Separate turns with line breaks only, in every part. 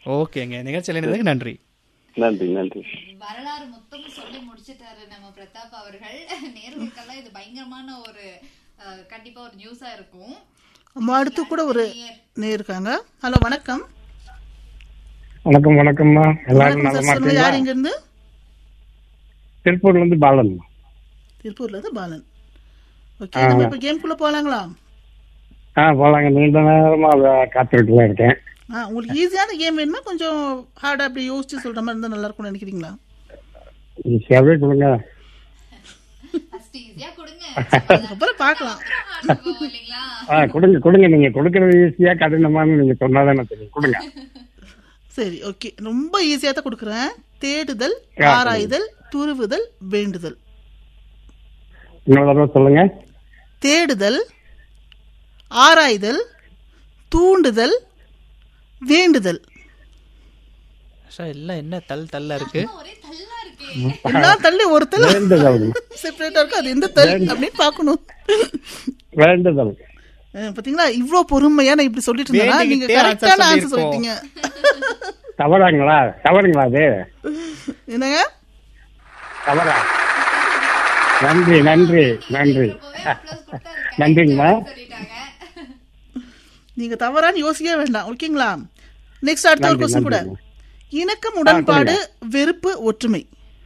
ஓகேங்க நிகழ்ச்சியில் இணைந்ததுக்கு நன்றி
நன்றி நன்றி
வரலாறு மொத்தமும் சொல்லி முடிச்சிட்டாரு நம்ம பிரதாப் அவர்கள் நேர்களுக்கெல்லாம் இது பயங்கரமான ஒரு அஹ், கண்டிப்பா ஒரு நியூஸா இருக்கும்
நம்ம அடுத்து கூட ஒரு நேர் இருக்காங்க ஹலோ வணக்கம்
வணக்கம் வணக்கம்மா எல்லாரும்
வணக்கம் சார்
நலமா
சொல்லுங்க யார்
இருக்கீங்களா
இங்க இருந்து
திருப்பூர்ல இருந்து பாலன்
திருப்பூர்ல இருந்து பாலன் ஓகே நம்ம இப்ப கேம்குள்ள போலாங்களா
ஆ போலாங்க நீண்ட நேரமா அதை காத்துக்கிட்டு தான் இருக்கேன்
ஆ உங்களுக்கு ஈஸியான கேம் வேணுமா கொஞ்சம் ஹார்டா அப்படி யோசிச்சு சொல்ற மாதிரி இருந்தா நல்லா இருக்கும்னு நினைக்கிறீங்களா
ஈஸியாவே கொடுங்க
ஃபர்ஸ்ட் ஈஸியா கொடுங்க
அதுக்கப்புறம் பார்க்கலாம்
அப்புறம் hard போகும் இல்லைங்களா
ஆ கொடுங்க கொடுங்க நீங்க கொடுக்கறது ஈஸியா கடினமான்னு நீங்க சொன்னாதானே தெரியும் கொடுங்க
சரி ஓகே ரொம்ப ஈஸியா தான் கொடுக்குறேன் தேடுதல்
ஆ,
ஆராய்தல் துருவுதல் வேண்டுதல்
இன்னொரு தடவை சொல்லுங்க
தேடுதல் ஆராய்தல் தூண்டுதல் வேண்டுதல்
சார் எல்லாம் என்ன தல் தல்ல இருக்கு
ஒரே தள்ளா இருக்கே
எல்லா தள்ளி ஒரு தல்
வேண்டுதல்
செப்பரேட்டா இருக்கு அது எந்த தல் அப்படின்னு பார்க்கணும்
வேண்டுதல்
அஹ் பாத்தீங்களா இவ்ளோ பொறுமையா நான் இப்படி சொல்லிட்டு இருந்தேன்னா நீங்க
வேண்டிக்கிட்டே answer
கரெக்டான ஆன்சர்
சொல்லியிருக்கோம்.
சொல்லிட்டீங்க
தவறாங்களா தவறுங்களா அது
என்னங்க
தவறா நன்றி நன்றி நன்றி
இப்பவே applause கொடுத்தா அது
நன்றிங்கம்மா.
correct சொல்லிட்டாங்க
நீங்க தவறான்னு யோசிக்கவே வேண்டாம் ஓகேங்களா நெக்ஸ்ட் அடுத்த ஒரு
நன்றி,
கொஸ்டின் கூட
நன்றிங்க.
இணக்கம் உடன்பாடு வெறுப்பு ஒற்றுமை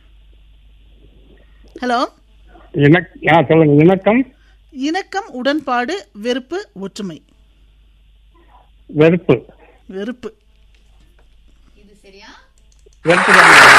ஹலோ
இணக் ஆ சொல்லுங்க இணக்கம்
இணக்கம் உடன்பாடு வெறுப்பு ஒற்றுமை
வெறுப்பு
வெறுப்பு
இது சரியா
வெறுப்பு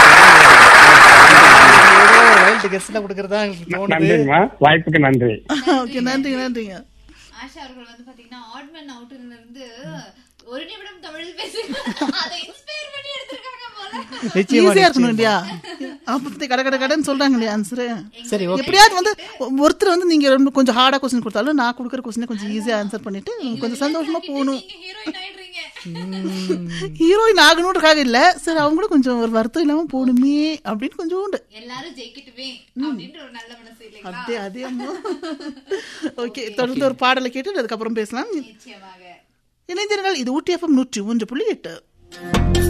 ஏதோ ஒரு வைல்டு கெஸ்ட்ல கொடுக்கறதா எனக்கு தோணுது
நன்றிங்கம்மா வாய்ப்புக்கு நன்றி
ஓகே நன்றிங்க நன்றிங்க
ஆஷா அவர்கள் வந்து பாத்தீங்கன்னா ஆட்மன் அவுட்ல இருந்து ஒரு நிமிடம் தமிழில் பேசுங்க அதை இன்ஸ்பயர் பண்ணி எடுத்திருக்காங்க போல
நிச்சயமா
ஈஸியா இருக்கணும் இல்லையா அப்படி கட கட கடன்னு சொல்றாங்க இல்லையா ஆன்சரு
சரி ஓகே
எப்படியாவது வந்து ஒருத்தர் வந்து நீங்க ரொம்ப கொஞ்சம் ஹார்டா கொஸ்டின் கொடுத்தாலும் நான் கொடுக்குற கொஸ்டினை கொஞ்சம் ஈஸியா ஆன்சர் பண்ணிட்டு கொஞ்சம் சந்தோஷமா போகணும்
நீங்க ஹீரோயின் ஆயிடுறீங்க
ஹீரோயின் ஆகணுன்றக்காக இல்ல சரி அவங்க கூட கொஞ்சம் ஒரு வருத்தம் இல்லாம போகணுமே அப்படின்னு கொஞ்சம் உண்டு
எல்லாரும் ஜெயிக்கட்டுமே அப்படின்ற ஒரு நல்ல மனசு இல்லைங்களா
அதே அதே ஓகே தொடர்ந்து ஒரு பாடலை கேட்டு அதுக்கப்புறம் பேசலாம்
நிச்சயமாக
இணைந்திருங்கள் இது ஊட்டி எஃப்எம் நூற்றி ஒன்று புள்ளி எட்டு